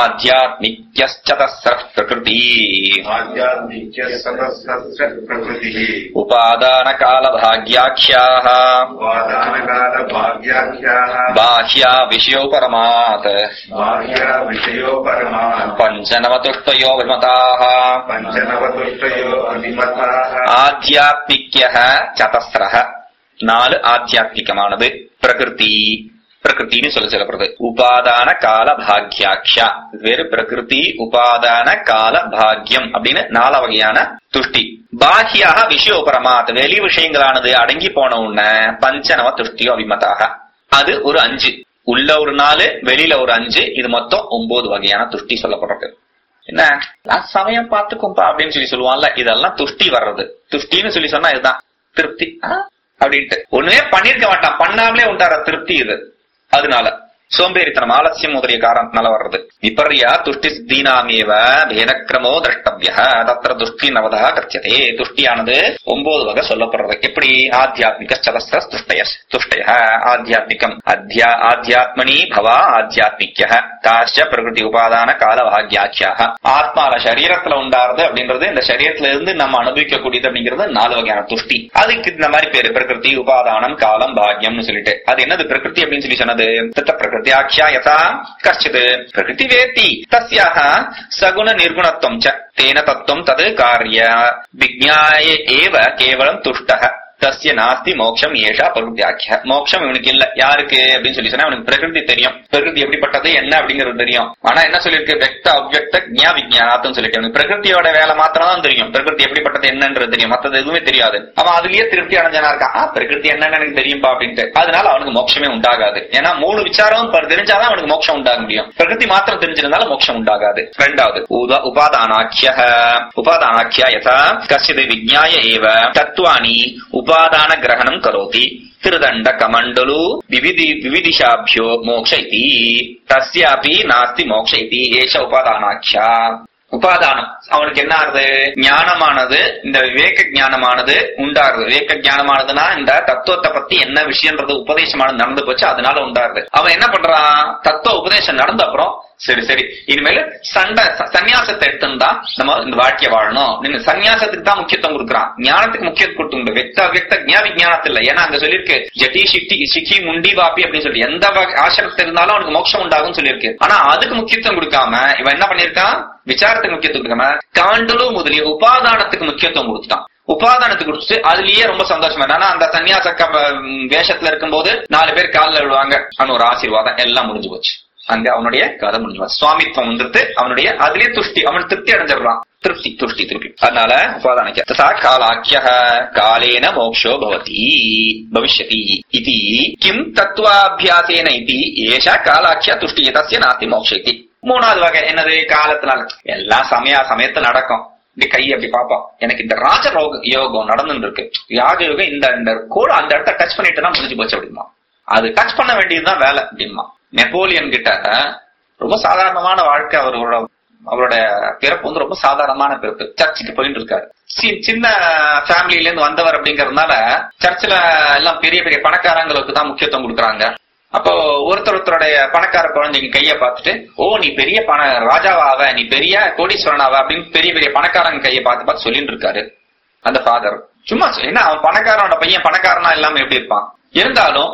ஆத்தியாத்மிக்யஸ்சதஸ்ர பிரகிருதி आध्यात्मिक्य सदस्य प्रकृतिः உபாதான கால பாக்யாட்சியாக उपादानकाल भाग्याख्याः பாஹ்யா விஷயோ பரமாத் बाह्या विषयो परमान् பஞ்சநவதுஷ்டயோ விமதாக पञ्चनवतुष्टयो अभिमताः ஆத்தியாத்மிக்ய சதஸ்ரஹ நாலு ஆத்தியாத்மிகமானது பிரகிருதி பிரகிருத்தின்னு சொல்ல சொல்லப்படுறது உபாதான கால பாக்யாட்சா இது வேறு பிரகிருதி உபாதான கால பாக்யம் அப்படின்னு நாலு வகையான துஷ்டி பாஹ்யாக விஷயோபரமாத் வெளி விஷயங்களானது அடங்கி போன உடனே பஞ்சநவ துஷ்டியோ அபிமதாக அது ஒரு அஞ்சு உள்ள ஒரு நாலு வெளியில ஒரு அஞ்சு இது மொத்தம் ஒன்பது வகையான துஷ்டி சொல்லப்படுறது என்ன நான் சமயம் பார்த்துக்கும்பா அப்படின்னு சொல்லி சொல்லுவான்ல இதெல்லாம் துஷ்டி வர்றது துஷ்டின்னு சொல்லி சொன்னா இதுதான் திருப்தி ஆ? அப்படின்ட்டு ஒண்ணுமே பண்ணிருக்க மாட்டான் பண்ணாமலே உண்டார திருப்தி இது அதனால சோம்பேறித்தனம் ஆலசியம் முதலிய காரணத்தினால வர்றது விபர்யா துஷ்டி சித்தீனாமேவ பேதக்கிரமோ திரஷ்டவிய தத்திர துஷ்டி நவதா கத்தியதே துஷ்டியானது ஒன்பது வகை சொல்லப்படுறது எப்படி ஆத்தியாத்மிக சதஸ்ர துஷ்டய துஷ்டய ஆத்தியாத்மிகம் அத்தியா ஆத்தியாத்மனி பவா ஆத்தியாத்மிக்ய தாச்ச பிரகிருதி உபாதான கால பாக்யாக்கியாக ஆத்மால சரீரத்துல உண்டாருது அப்படின்றது இந்த சரீரத்துல இருந்து நம்ம அனுபவிக்கக்கூடியது அப்படிங்கிறது நாலு வகையான துஷ்டி அதுக்கு இந்த மாதிரி பேரு பிரகிருதி உபாதானம் காலம் பாக்யம்னு சொல்லிட்டு அது என்னது பிரகிருதி அப்படின்னு சொல்லி சொன்னது தத்த பிரகிருத்தியாக்கியா யதா கஷ்டித் பிரகிருதி வேத்தி தஸ்யாக சகுண நிர்குணத்துவம் ச தேன தத்துவம் தது காரிய விஜ்ஞாய ஏவ கேவலம் துஷ்டः தஸ்ய நாஸ்தி மோட்சம் ஏஷா பிரகிருத்தியாக்கிய மோட்சம் இவனுக்கு இல்ல யாருக்கு அப்படின்னு சொல்லி சொன்னா அவனுக்கு பிரகிருதி தெரியும் பிரகிருதி எப்படிப்பட்டது என்ன அப்படிங்கிறது தெரியும் ஆனா என்ன சொல்லிருக்கு வெக்த அவ்வக்த ஞா விஜயானாத்தும் சொல்லிட்டு அவனுக்கு பிரகிருதியோட வேலை மாத்திரம் தான் தெரியும் பிரகிருதி எப்படிப்பட்டது என்னன்றது தெரியும் மத்தது எதுவுமே தெரியாது அவன் அதுலயே திருப்தி அடைஞ்சனா இருக்கான் ஆ பிரகிருதி என்னன்னு எனக்கு தெரியும்பா அப்படின்ட்டு அதனால அவனுக்கு மோட்சமே உண்டாகாது ஏன்னா மூணு விசாரம் ப- தெரிஞ்சாதான் அவனுக்கு மோட்சம் உண்டாக முடியும் பிரகிருதி மாத்திரம் தெரிஞ்சிருந்தாலும் மோட்சம் உண்டாகாது ரெண்டாவது உத- உபாதானாக்கிய உபாதானாக்கிய யதா கசித் விஜ்ஞாய ஏவ தத்துவானி உபாதான கிரகணம் கரோதி திருதண்ட கமண்டலு விவிதி விவிதிஷாபியோ மோக்ஷ இதி தஸ்யாபி நாஸ்தி மோக்ஷ இதி ஏஷ உபாதானாக்கியா உபாதானம் அவனுக்கு என்ன ஆறுது ஞானமானது இந்த விவேக ஞானமானது உண்டாருது விவேக ஞானமானதுன்னா இந்த தத்துவத்தை பத்தி என்ன விஷயம்ன்றது உபதேசமானது நடந்து போச்சு அதனால உண்டாருது அவன் என்ன பண்றான் தத்துவ உபதேசம் நடந்த அப்புறம் சரி சரி இனிமேல் சண்டை ச- சந்நியாசத்தை எடுத்துருந்தா நம்ம இந்த வாழ்க்கைய வாழணும் நீங்க சந்நியாசத்துக்கு தான் முக்கியத்துவம் கொடுக்குறான் ஞானத்துக்கு முக்கியத்துவம் கொடுத்து வெக்த வெக்த ஞா விஜயானத்துல இல்ல ஏன்னா அங்க சொல்லியிருக்கு ஜட்டி சிட்டி சிக்கி முண்டி வாப்பி அப்படின்னு சொல்லி எந்த வகை ஆசிரமத்தில் இருந்தாலும் அவனுக்கு மோட்சம் உண்டாகும் சொல்லியிருக்கு ஆனா அதுக்கு முக்கியத்துவம் கொடுக்காம இவன் என்ன பண்ணிருக்கான் விசாரத்துக்கு முக்கியத்துவம் கொடுக்காம காண்டலு முதலிய உபாதானத்துக்கு முக்கியத்துவம் கொடுத்துட்டான் உபாதானத்துக்கு கொடுத்துட்டு அதுலயே ரொம்ப சந்தோஷமா இருந்தா. ஆனா அந்த சன்னியாச க- ம், வேஷத்துல இருக்கும்போது நாலு பேர் காலில் விழுவாங்க அவன் ஒரு ஆசீர்வாதம் எல்லாம் முடிஞ்சு போச்சு அங்க அவனுடைய கதை முடிஞ்சு போச்சு சுவாமித்வம் வந்துட்டு அவனுடைய அதுலயே துஷ்டி அவன் திருப்தி அடைஞ்சிடுறான் திருப்தி துஷ்டி திருப்பி அதனால உபாதானிக்க ததா காலாக்கிய காலேன மோக்ஷோ பவதி பவிஷ்யதி இது கிம் தத்துவாபியாசேன இது ஏஷா காலாக்கிய துஷ்டி தஸ்ய நாஸ்தி மோக்ஷ இதி மூணாவது வகை என்னது காலத்தினால எல்லாம் சமய சமயத்துல நடக்கும் இப்படி கை அப்படி பாப்போம் எனக்கு இந்த ராஜ ரோக யோகம் நடந்துட்டு இருக்கு ராஜ யோகம் இந்த இந்த கோடு அந்த இடத்த டச் பண்ணிட்டு தான் முடிஞ்சு போச்சு அப்படிமா அது டச் பண்ண வேண்டியதுதான் வேலை அப்படிமா நெப்போலியன் கிட்ட ரொம்ப சாதாரணமான வாழ்க்கை அவரோட அவரோட பிறப்பு வந்து ரொம்ப சாதாரணமான பிறப்பு சர்ச்சுக்கு போயிட்டு இருக்காரு சி- சின்ன ஃபேமிலில இருந்து வந்தவர் அப்படிங்கறதுனால சர்ச்சில் எல்லாம் பெரிய பெரிய பணக்காரங்களுக்கு தான் முக்கியத்துவம் கொடுக்குறாங்க அப்போ ஒருத்தர் ஒருத்தருடைய பணக்கார குழந்தைங்க கைய பார்த்துட்டு ஓ நீ பெரிய பண ராஜாவாவ நீ பெரிய கோடீஸ்வரனாவ அப்படின்னு பெரிய பெரிய பணக்காரங்க கையை பார்த்து பார்த்து சொல்லிட்டு இருக்காரு அந்த ஃபாதர் சும்மா சொ- என்ன அவன் பணக்காரனோட பையன் பணக்காரனா இல்லாம எப்படி இருப்பான் இருந்தாலும்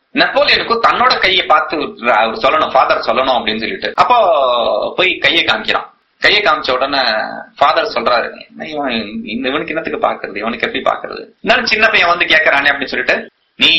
நெப்போலியனுக்கும் தன்னோட கையை பார்த்து அவர் சொல்லணும் ஃபாதர் சொல்லணும் அப்படின்னு சொல்லிட்டு அப்போ போய் கையை காமிக்கிறான் கையை காமிச்ச உடனே ஃபாதர் சொல்றாரு "என்ன இவன் இந்த இவனுக்கு என்னத்துக்கு பாக்குறது இவனுக்கு எப்படி பாக்குறது இருந்தாலும் சின்ன பையன் வந்து கேக்குறானே அப்படின்னு சொல்லிட்டு நீ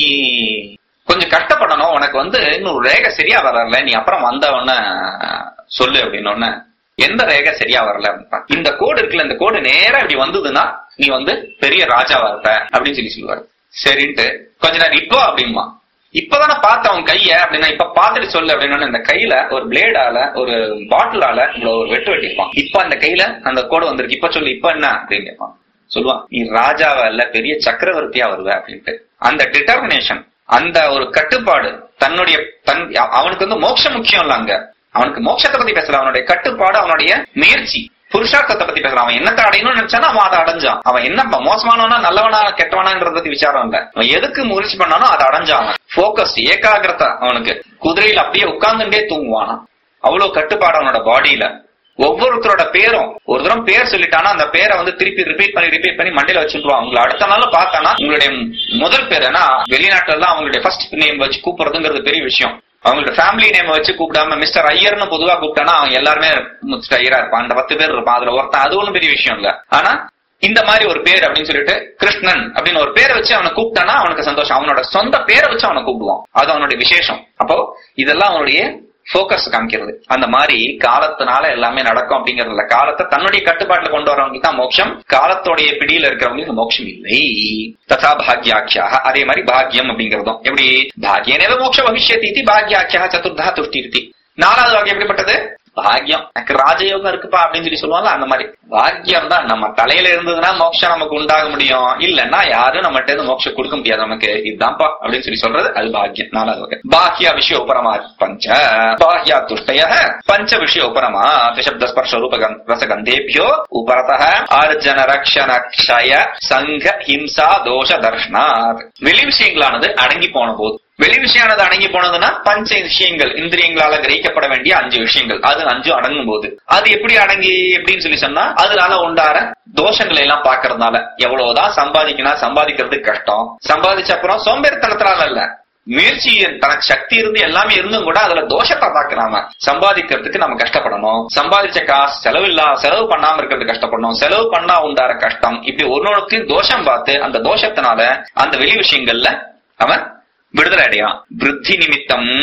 கொஞ்சம் கஷ்டப்படணும் உனக்கு வந்து இன்னும் ரேகை சரியா வரல நீ அப்புறம் வந்தவன சொல்லு அப்படின்னு எந்த ரேகை சரியா வரல அப்படின்னு பாரு. இந்த கோடு இருக்குல்ல இந்த கோடு நேரா இப்படி வந்ததுன்னா நீ வந்து பெரிய ராஜாவா இருப்ப அப்படின்னு சொல்லி சொல்லுவாரு சரின்ட்டு கொஞ்ச நேரம் இப்போ அப்படிமா இப்பதானே பார்த்த அவன் கைய அப்படின்னா இப்ப பார்த்துட்டு சொல்லு அப்படின்னா இந்த கையில ஒரு பிளேடால ஒரு பாட்டிலால இவ்வளவு ஒரு வெட்டு வெட்டிருப்பான் இப்ப அந்த கையில அந்த கோடு வந்திருக்கு இப்ப சொல்லு இப்ப என்ன அப்படின்னு கேட்பான் சொல்லுவான் நீ ராஜாவா இல்ல பெரிய சக்கரவர்த்தியா வருவ அப்படின்ட்டு அந்த டிட்டர்மினேஷன் அந்த ஒரு கட்டுப்பாடு தன்னுடைய தன் அவனுக்கு வந்து மோட்சம் முக்கியம் இல்ல அங்க அவனுக்கு மோட்சத்தை பத்தி பேசல அவனுடைய கட்டுப்பாடு அவனுடைய முயற்சி புருஷார்த்தத்தை பத்தி பேசுறான் அவன் என்னத்தை அடையணும்னு நினைச்சானோ அவன் அதை அடைஞ்சான் அவன் என்ன ப- மோசமானவனா நல்லவனா கெட்டவனான்றத பத்தி விசாரம் இல்ல அவன் எதுக்கு முயற்சி பண்ணானோ அதை அடைஞ்சான் அவன் போக்கஸ் ஏகாகிரதா அவனுக்கு குதிரையில அப்படியே உட்கார்ந்துட்டே தூங்குவானா அவ்வளவு கட்டுப்பாடு அவனோட பாடியில ஒவ்வொருத்தரோட பேரும் ஒரு தரம் பேர் சொல்லிட்டானா அந்த பேரை வந்து திருப்பி ரிப்பீட் பண்ணி ரிப்பீட் பண்ணி மண்டையில வச்சுருவான் உங்களை அடுத்த நாள் பார்த்தானா உங்களுடைய முதல் பேர் ஏன்னா வெளிநாட்டுல எல்லாம் அவங்களுடைய ஃபர்ஸ்ட் நேம் வச்சு கூப்பிடுறதுங்கிறது பெரிய விஷயம் அவங்களோட ஃபேமிலி நேம் வச்சு கூப்பிடாம மிஸ்டர் ஐயர்னு பொதுவா கூப்பிட்டானா அவன் எல்லாருமே மிஸ்டர் ஐயரா இருப்பான் அந்த பத்து பேர் இருப்பான் அதுல ஒருத்தன் அது ஒண்ணும் பெரிய விஷயம் இல்ல ஆனா இந்த மாதிரி ஒரு பேர் அப்படின்னு சொல்லிட்டு கிருஷ்ணன் அப்படின்னு ஒரு பேரை வச்சு அவனை கூப்பிட்டானா அவனுக்கு சந்தோஷம் அவனோட சொந்த பேரை வச்சு அவனை கூப்பிடுவான் அது அவனுடைய விசேஷம் அப்போ இதெல்லாம் அவனுடைய போக்கஸ் காமிக்கிறது அந்த மாதிரி காலத்தினால எல்லாமே நடக்கும் அப்படிங்கறதுல காலத்தை தன்னுடைய கட்டுப்பாட்டுல கொண்டு வரவங்களுக்கு தான் மோட்சம் காலத்தோடைய பிடியில இருக்கிறவங்களுக்கு மோட்சம் இல்லை ததா பாக்யாக்கியாக அதே மாதிரி பாக்யம் அப்படிங்கறதும் எப்படி பாக்யனேவ மோட்ச பவிஷ்யத்தி இது பாக்யாக்கியா சதுர்தா துஷ்டிருத்தி நாலாவது வாக்கியம் எப்படிப்பட்டது பாக்யம் எனக்கு ராஜயோகம் இருக்குப்பா அப்படின்னு சொல்லி சொல்லுவாங்க அந்த மாதிரி பாக்யம் தான் நம்ம தலையில இருந்ததுன்னா மோட்சம் நமக்கு உண்டாக முடியும் இல்லன்னா யாரும் நம்மகிட்ட இருந்து மோட்சம் கொடுக்க முடியாது நமக்கு இதுதான்ப்பா அப்படின்னு சொல்லி சொல்றது அது பாக்யம் நாலாவது வகை பாக்கிய விஷய உபரமா பஞ்ச பாஹ்யா துஷ்டய பஞ்ச விஷய உபரமா சப்த ஸ்பர்ஷ ரூப கந்- ரசகந்தேபியோ உபரத அர்ஜன ரக்ஷண க்ஷய சங்க ஹிம்சா தோஷ தர்ஷனாத் வெளி விஷயங்களானது அடங்கி போன போது வெளி விஷயமானது அடங்கி போனதுன்னா பஞ்ச விஷயங்கள் இந்திரியங்களால கிரகிக்கப்பட வேண்டிய அஞ்சு விஷயங்கள் அது அஞ்சும் அடங்கும் போது அது எப்படி அடங்கி எப்படின்னு சொல்லி சொன்னா அதனால உண்டார தோஷங்களை எல்லாம் பாக்குறதுனால எவ்வளவுதான் சம்பாதிக்கணும் சம்பாதிக்கிறது கஷ்டம் சம்பாதிச்ச அப்புறம் சோம்பேறித்தனத்தினால இல்ல முயற்சி தனக்கு சக்தி இருந்து எல்லாமே இருந்தும் கூட அதுல தோஷத்தை பார்க்கறாம சம்பாதிக்கிறதுக்கு நம்ம கஷ்டப்படணும் சம்பாதிச்ச காசு செலவு இல்லா செலவு பண்ணாம இருக்கிறது கஷ்டப்படணும் செலவு பண்ணா உண்டார கஷ்டம் இப்படி ஒரு தோஷம் பார்த்து அந்த தோஷத்தினால அந்த வெளி விஷயங்கள்ல அவன் விடுதலை அடையான் விருத்தி நிமித்தம்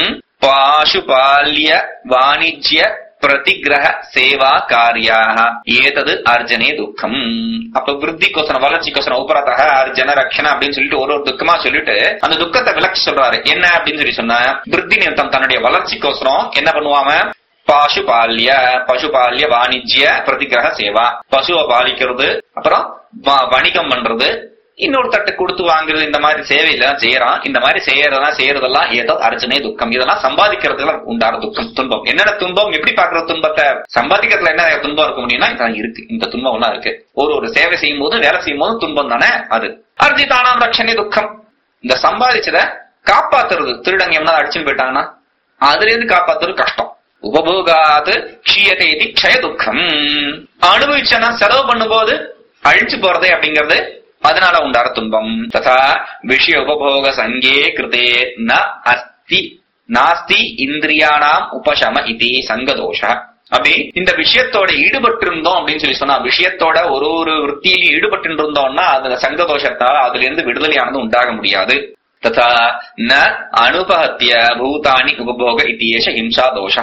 பாசுபால்ய வாணிஜ்ய பிரதிகிரக சேவா காரியாக ஏதது அர்ஜனே துக்கம் அப்ப விருத்திக்கோசரம் வளர்ச்சிக்கோசரம் உபரதக அர்ஜன ரக்ஷன அப்படின்னு சொல்லிட்டு ஒரு ஒரு துக்கமா சொல்லிட்டு அந்த துக்கத்தை விளக்கி சொல்றாரு என்ன அப்படின்னு சொல்லி சொன்ன விருத்தி நிமித்தம் தன்னுடைய வளர்ச்சிக்கோசரம் என்ன பண்ணுவாம பாசுபால்ய பசுபால்ய வாணிஜ்ய பிரதிகிரக சேவா பசுவை பாலிக்கிறது அப்புறம் வ- வணிகம் பண்றது இன்னொரு தட்டு கொடுத்து வாங்குறது இந்த மாதிரி சேவையெல்லாம் செய்யறான் இந்த மாதிரி செய்யறதெல்லாம் செய்யறதெல்லாம் ஏதோ அர்ஜனே துக்கம் இதெல்லாம் சம்பாதிக்கிறதுல உண்டான துக்கம் துன்பம் என்னென்ன துன்பம் எப்படி பாக்குற துன்பத்தை சம்பாதிக்கிறதுல என்ன துன்பம் இருக்க முடியும்னா இதான் இருக்கு இந்த துன்பம் எல்லாம் இருக்கு ஒரு ஒரு சேவை செய்யும் போது வேலை செய்யும் போது துன்பம் தானே அது அர்ஜிதானாம் ரட்சணே துக்கம் இந்த சம்பாதிச்சத காப்பாத்துறது திருடங்க என்ன அடிச்சுன்னு போயிட்டாங்கன்னா அதுல இருந்து காப்பாத்துறது கஷ்டம் உபபோகாது க்ஷீயத்தை இது க்ஷய துக்கம் அனுபவிச்சனா செலவு பண்ணும்போது அழிஞ்சு போறதே அப்படிங்கிறது அதனால உண்டார துன்பம் ததா விஷய உபபோக சங்கே கிருதே ந அஸ்தி நாஸ்தி இந்திரியானாம் உபசம இது சங்கதோஷ அப்படி இந்த விஷயத்தோட ஈடுபட்டு இருந்தோம் அப்படின்னு சொல்லி சொன்னா விஷயத்தோட ஒரு ஒரு விற்த்தியிலும் ஈடுபட்டு இருந்தோம்னா அந்த சங்கதோஷத்தால் அதுல இருந்து விடுதலையானது உண்டாக முடியாது तथा न अनुपहत्य भूतानि उपभोग इत्येष हिंसा दोषः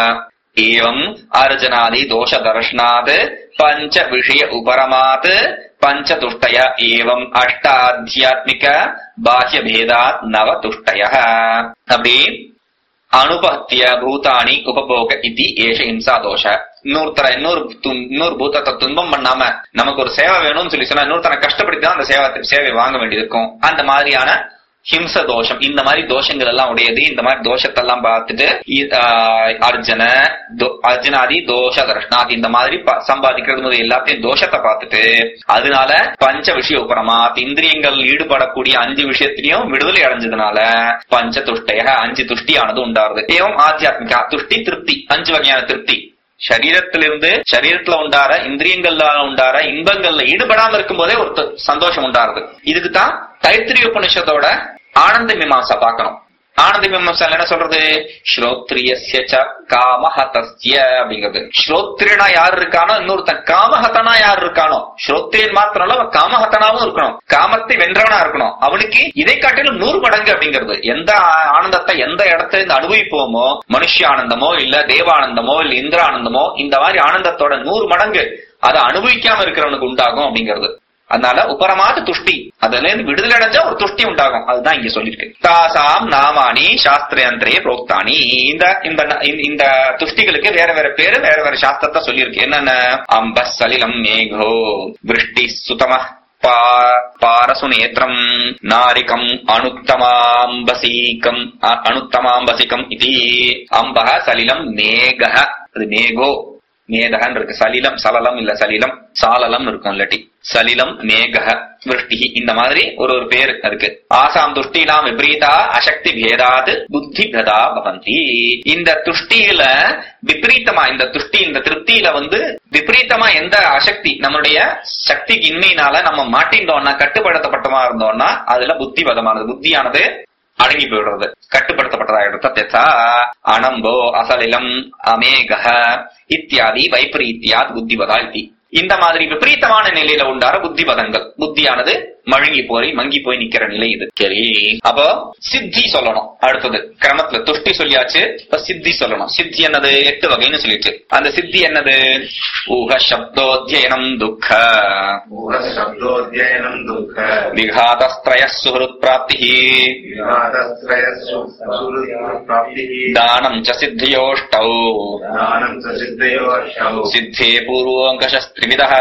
एवम् अर्जनादि दोषदर्शनात् पञ्च विषय उपरमात् पञ्चतुष्टय एवम् अष्टाध्यात्मिक बाह्यभेदात् नवतुष्टयः அப்படி அனுபத்திய பூதானி உபபோக இதி ஏஷ ஹிம்சா தோஷ இன்னொருத்தர இன்னொரு துன்- இன்னொரு பூத்தத்தை துன்பம் பண்ணாம நமக்கு ஒரு சேவை வேணும்னு சொல்லி சொன்னா இன்னொருத்தனை கஷ்டப்படுத்தி தான் அந்த சேவை சேவை வாங்க வேண்டியது இருக்கும் அந்த மாதிரியான ஹிம்ச தோஷம் இந்த மாதிரி தோஷங்கள் எல்லாம் உடையது இந்த மாதிரி தோஷத்தெல்லாம் பார்த்துட்டு இ- ஆஹ் அர்ஜுன தோ- அர்ஜுனாதி தோஷ தர்ஷனாதி இந்த மாதிரி ப- சம்பாதிக்கிறது முதல் எல்லாத்தையும் தோஷத்தை பார்த்துட்டு அதனால பஞ்ச விஷய உபரமா இந்திரியங்கள் ஈடுபடக்கூடிய அஞ்சு விஷயத்திலையும் விடுதலை அடைஞ்சதுனால பஞ்ச துஷ்டய அஞ்சு துஷ்டியானது உண்டாருது ஏவம் ஆத்தியாத்மிகா துஷ்டி திருப்தி அஞ்சு வகையான திருப்தி சரீரத்திலிருந்து சரீரத்துல உண்டார இந்திரியங்கள்ல உண்டார இன்பங்கள்ல ஈடுபடாம இருக்கும் போதே ஒரு த- சந்தோஷம் உண்டாருது இதுக்கு தான் தைத்திரிய உபனிஷத்தோட ஆனந்த மீமாசா பார்க்கணும் ஆனந்த மீமாம்சால என்ன சொல்றது ஸ்ரோத்ரியஸ்ய ச காமஹதஸ்ய அப்படிங்கிறது ஸ்ரோத்ரியனா யார் இருக்கானோ இன்னொருத்தன் காமஹதனா யார் இருக்கானோ ஸ்ரோத்ரியன் மாத்திரம் இல்ல அவன் காமஹதனாவும் இருக்கணும் காமத்தை வென்றவனா இருக்கணும் அவனுக்கு இதை காட்டிலும் நூறு மடங்கு அப்படிங்கிறது எந்த ஆனந்தத்தை எந்த இடத்துல இருந்து அனுபவிப்போமோ மனுஷ ஆனந்தமோ இல்ல தேவானந்தமோ இல்ல இந்திர ஆனந்தமோ இந்த மாதிரி ஆனந்தத்தோட நூறு மடங்கு அதை அனுபவிக்காம இருக்கிறவனுக்கு உண்டாகும் அப்படிங்கிறது அதனால உபரமாத துஷ்டி அதுல இருந்து விடுதலை அடைஞ்சா ஒரு துஷ்டி உண்டாகும் அதுதான் இங்க சொல்லிருக்கு தாசாம் நாமானி சாஸ்திரயந்திரே புரோக்தானி இந்த இந்த இந்த- இந்த துஷ்டிகளுக்கு வேற வேற பேரு வேற வேற சாஸ்திரத்தை சொல்லியிருக்கு என்னென்ன அம்ப சலிலம் மேகோ விருஷ்டி சுதம பாரசுநேத்திரம் நாரிகம் அனுத்தமாம்பசீகம் அ- அனுத்தமாம்பசிகம் இது அம்பக சலிலம் மேகः அது மேகோ மேதகன் இருக்கு சலிலம் சலலம் இல்ல சலிலம் சாலலம் இருக்கும் இல்லாட்டி சலிலம் மேகஹ விருஷ்டி இந்த மாதிரி ஒரு ஒரு பேர் அதுக்கு ஆசாம் துஷ்டினாம் விபரீதா அசக்தி பேதாத் புத்தி பதா பவந்தி இந்த துஷ்டியில விபரீதமா இந்த துஷ்டி இந்த திருப்தியில வந்து விபரீதமா எந்த அசக்தி நம்மளுடைய சக்திக்கு இன்மையினால நம்ம மாட்டின்றோம்னா கட்டுப்படுத்தப்பட்டமா இருந்தோம்னா அதுல புத்தி பதமானது புத்தியானது அடங்கி போயிடுறது கட்டுப்படுத்தப்பட்டதாயிடுறது தத்தா அனம்போ அசலிலம் அமேகஹ இத்தியாதி வைப்பரீத்தியாத் புத்திபதா இத்தி இந்த மாதிரி விபரீதமான நிலையில உண்டார புத்திபதங்கள் புத்தியானது மழுங்கி போய் மங்கி போய் நிக்கிற நிலை இது சரி அப்போ சித்தி சொல்லணும் அடுத்தது கிரமத்துல துஷ்டி சொல்லியாச்சு இப்ப சித்தி சொல்லணும் சித்தி என்னது எட்டு வகைன்னு சொல்லிட்டு அந்த சித்தி என்னது ஊக சப்தோத்தியனம் துக்க शब्दोऽध्ययनम् दुःख விகாதஸ்திரய சுஹருத் பிராப்தி विघातत्रयसुप्राप्तिः தானம் ச சித்தியோஷ்டௌ दानम् च सिद्धयो अष्टौ सिद्धे पूर्वोऽङ्कशस्त्रिविधः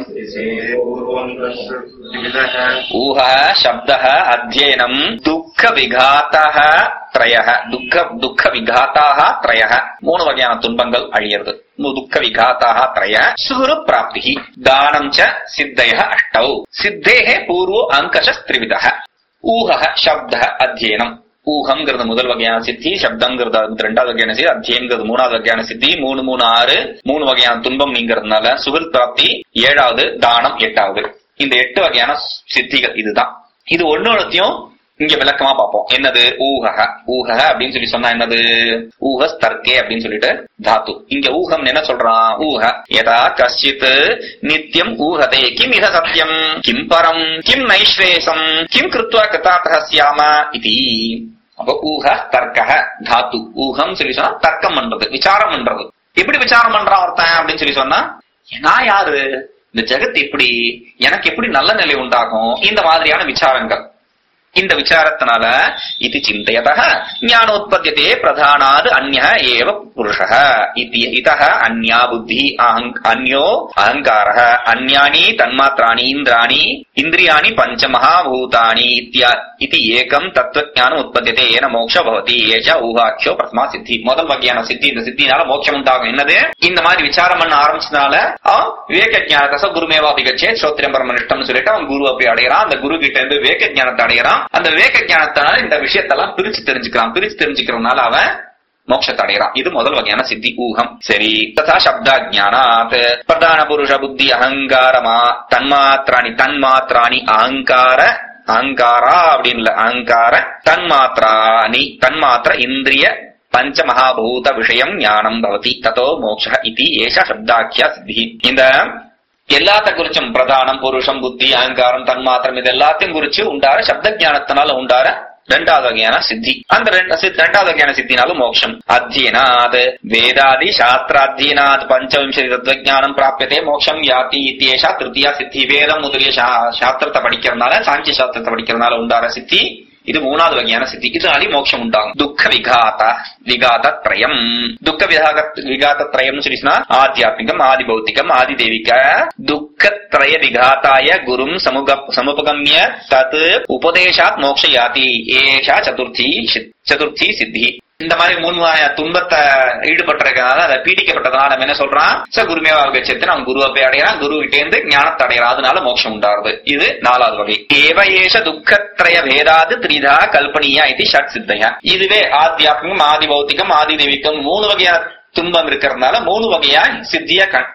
पूर्वम् त्रिविधः ऊहः शब्दः अध्ययनम् दुःखविघातः त्रयः துக்க துக்க விகாத்தாக த்ரயः மூணு வகையான துன்பங்கள் அழியிறது துக்க விகாத்தாக த்ரய சுகுரு பிராப்தி தானம் ச சித்தய அஷ்டௌ சித்தேஹ பூர்வோ அங்கஷ த்ரிவிதः ஊஹः சப்தः அத்தியனம் ஊகம்ங்கிறது முதல் வகையான சித்தி சப்தங்கிறது ரெண்டாவது வகையான சித்தி அத்தியம்ங்கிறது மூணாவது வகையான சித்தி மூணு மூணு ஆறு மூணு வகையான துன்பம் நீங்கிறதுனால சுகிருத் பிராப்தி ஏழாவது தானம் எட்டாவது இந்த எட்டு வகையான சித்திகள் இதுதான் இது ஒன்னொன்னுத்தையும் இங்க விளக்கமா பார்ப்போம் என்னது ஊகக ஊகக அப்படின்னு சொல்லி சொன்னா என்னது ஊக தர்க்கே அப்படின்னு சொல்லிட்டு தாத்து இங்க ஊகம் என்ன சொல்றான் ஊக யதா கஷ்டித் நித்தியம் ஊகதே கிம் இத சத்தியம் கிம் பரம் கிம் நைஸ்ரேசம் கிம் கிருத்வா கிருதார்த்தः ஸ்யாம இதி அப்ப ஊக தர்க்க தாத்து ஊகம் சொல்லி சொன்னா தர்க்கம் பண்றது விசாரம் பண்றது எப்படி விசாரம் பண்றான் ஒருத்தன் அப்படின்னு சொல்லி சொன்னா நான் யாரு இந்த ஜெகத் எப்படி எனக்கு எப்படி நல்ல நிலை உண்டாகும் இந்த மாதிரியான விசாரங்கள் இந்த விசாரத்தினால இது சிந்தையத ஞானோத்பத்தியதே பிரதானாத் அந்ய ஏவ புருஷ இது இதः அந்யா புத்தி அஹங்- அந்யோ அகங்காரः அந்யானி தன்மாத்திராணி இந்திராணி இந்திரியாணி பஞ்ச மகாபூதானி இத்யா இது ஏகம் தத்துவஞானம் உற்பத்தியதே ஏன மோட்ச பவதி ஏஷ ஊகாட்சோ பிரதமா சித்தி முதல் வகையான சித்தி இந்த சித்தினால மோட்சம் உண்டாகும் என்னது இந்த மாதிரி விசாரம் பண்ண ஆரம்பிச்சதுனால அவன் விவேக ஞானத்தை குருமேவா பிகச்சே சோத்திரம் பரமனிஷ்டம்னு சொல்லிட்டு அவன் குருவை போய் அடையறான் அந்த குரு கிட்ட இருந்து விவேக ஞானத்தை அடையறான் அந்த விவேக ஞானத்தினால இந்த விஷயத்தெல்லாம் பிரிச்சு தெரிஞ்சுக்கிறான் பிரிச்சு தெரிஞ்சுக்கிறதுனால அவன் மோட்சத்தை அடைகிறான் இது முதல் வகையான சித்தி ஊகம் சரி ததா சப்தாஜானாத் பிரதான புருஷ புத்தி அகங்காரமா தன்மாத்திராணி தன்மாத்திராணி அகங்கார அகங்காரா அப்படின்னு இல்ல அகங்கார தன்மாத்திராணி தன்மாத்திர இந்திரிய பஞ்ச மகாபூத விஷயம் ஞானம் பவதி ததோ மோக்ஷ இது ஏஷ சப்தாக்கியா சித்தி இந்த எல்லாத்த குறிச்சும் பிரதானம் புருஷம் புத்தி அகங்காரம் தன்மாத்திரம் இது எல்லாத்தையும் குறிச்சு உண்டார சப்த ஞானத்தினால உண்டார ரெண்டாவது வகையான சித்தி அந்த ரெண்டு சித்- ரெண்டாவது வகையான சித்தினாலும் மோட்சம் அத்தியனாத் வேதாதி சாஸ்திராத்தியனாத் பஞ்சவிம்சதி தத்துவஜானம் பிராபியதே மோட்சம் யாதி இத்தியேஷா திருத்தியா சித்தி வேதம் முதலிய சா- சாஸ்திரத்தை படிக்கிறதுனால சாங்கிய சாஸ்திரத்தை படிக்கிறதுனால உண்டார சித்தி இது மூணாவது வகையான சித்தி இதனாலே மோட்சம் உண்டாகும் துக்க விகாத விகாத திரயம் துக்க விகாக விகாத திரயம் சொல்லி சொன்னா ஆத்தியாத்மிகம் ஆதி பௌத்திகம் ஆதி தெய்வீக துக்கத்ரய விகாத்தாய குரும் சமுக சமுபகம்ய தத் உபதேசாத் மோக்ஷ யாதி ஏஷா சதுர்த்தி சித்- சதுர்த்தி சித்தி இந்த மாதிரி மூணு வகையான துன்பத்தை ஈடுபட்டிருக்கனால அதை பீடிக்கப்பட்டதுனால நம்ம என்ன சொல்றான் ச குருமேவா கச்சத்து அவன் குருவை போய் அடையறான் குரு கிட்டே இருந்து ஞானத்தை அடையறான் அதனால மோட்சம் உண்டாருது இது நாலாவது வகை ஏவ ஏஷ துக்கத்ரய பேதாது திரிதா கல்பனியா இது ஷட் சித்தையா இதுவே ஆத்தியாத்மிகம் ஆதி பௌத்திகம் ஆதி தெய்வீகம் மூணு வகையான துன்பம் இருக்கிறதுனால மூணு வகையா சித்தியா கண்-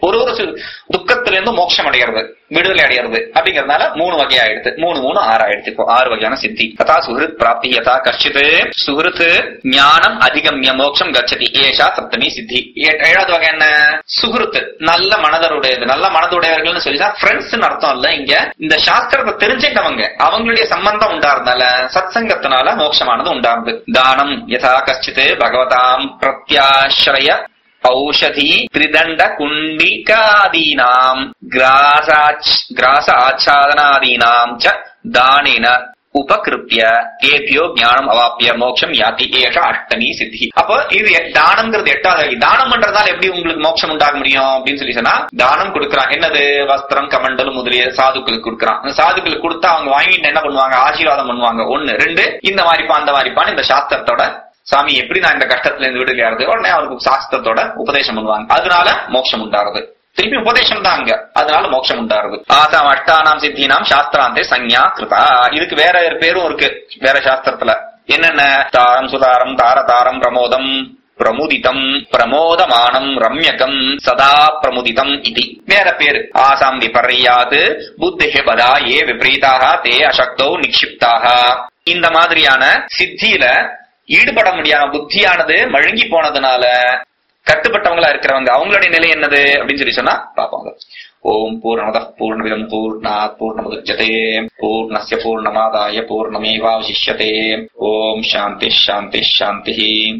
ஒரு ஒரு சி- துக்கத்துல இருந்து மோட்சம் அடைகிறது விடுதலை அடைகிறது அப்படிங்கறதுனால மூணு வகை ஆயிடுது மூணு மூணு ஆறு ஆயிடுச்சு இப்போ ஆறு வகையான சித்தி ததா சுகிருத் பிராப்தி யதா கஷ்டித் சுகிருத் ஞானம் அதிகம்ய மோட்சம் கச்சதி ஏஷா சப்தமி சித்தி ஏ- ஏழாவது வகை என்ன சுகிருத் நல்ல மனதருடையது நல்ல மனதுடையவர்கள்னு சொல்லி ஃப்ரெண்ட்ஸ் அர்த்தம் இல்ல இங்க இந்த சாஸ்திரத்தை தெரிஞ்சிட்டவங்க அவங்களுடைய சம்பந்தம் உண்டாருந்தால சத்சங்கத்தினால மோட்சமானது உண்டாருது தானம் யதா கஷ்டித் பகவதாம் பிரத்யாஸ்ரய ஔஷதி திரிதண்ட குண்டிகாதீனாம் கிராசாச் கிராச ஆச்சாதனாதீனாம் ச தானேன உபகிருப்பிய ஏபியோ ஞானம் அவாப்பிய மோட்சம் யாத்தி ஏஷ அஷ்டமி சித்தி அப்போ இது எ- தானம்ங்கிறது எட்டாவது வகை. தானம் பண்றதால எப்படி உங்களுக்கு மோட்சம் உண்டாக முடியும் அப்படின்னு சொல்லி சொன்னா தானம் கொடுக்கறான் என்னது வஸ்திரம் கமண்டலம் முதலிய சாதுக்களுக்கு கொடுக்கறான் அந்த சாதுக்களுக்கு கொடுத்தா அவங்க வாங்கிட்டு என்ன பண்ணுவாங்க ஆசீர்வாதம் பண்ணுவாங்க ஒண்ணு ரெண்டு இந்த மாதிரிப்பா அந்த மாதிரிப்பான்னு இந்த சாஸ்திரத்தோட சாமி எப்படி நான் இந்த கஷ்டத்துல இருந்து விடுதலையாறது உடனே அவருக்கு சாஸ்திரத்தோட உபதேசம் பண்ணுவாங்க அதனால மோட்சம் உண்டாருது திருப்பி உபதேசம் தான் அங்க அதனால மோட்சம் உண்டாருது ஆதாம் அஷ்டானாம் சித்தினாம் சாஸ்திராந்தே சஞ்ஞா கிருதா இதுக்கு வேற வேற பேரும் இருக்கு வேற சாஸ்திரத்துல என்னென்ன தாரம் சுதாரம் தாரதாரம் பிரமோதம் பிரமுதிதம் பிரமோதமானம் ரம்யகம் சதா பிரமுதிதம் இது வேற பேரு ஆசாம் விபர்யாது புத்தி பதா ஏ விபரீதாக தே அசக்தோ நிக்ஷிப்தாக இந்த மாதிரியான சித்தியில ஈடுபட முடியாம புத்தியானது மழுங்கி போனதுனால கட்டுப்பட்டவங்களா இருக்கிறவங்க அவங்களுடைய நிலை என்னது அப்படின்னு சொல்லி சொன்னா பாப்பாங்க ஓம் பூர்ணமத பூர்ணமிதம் பூர்ணாத் பூர்ணமுதச்சதே பூர்ணஸ்ய பூர்ணமாதாய பூர்ணமேவாவசிஷ்யதே ஓம் சாந்தி சாந்தி சாந்தி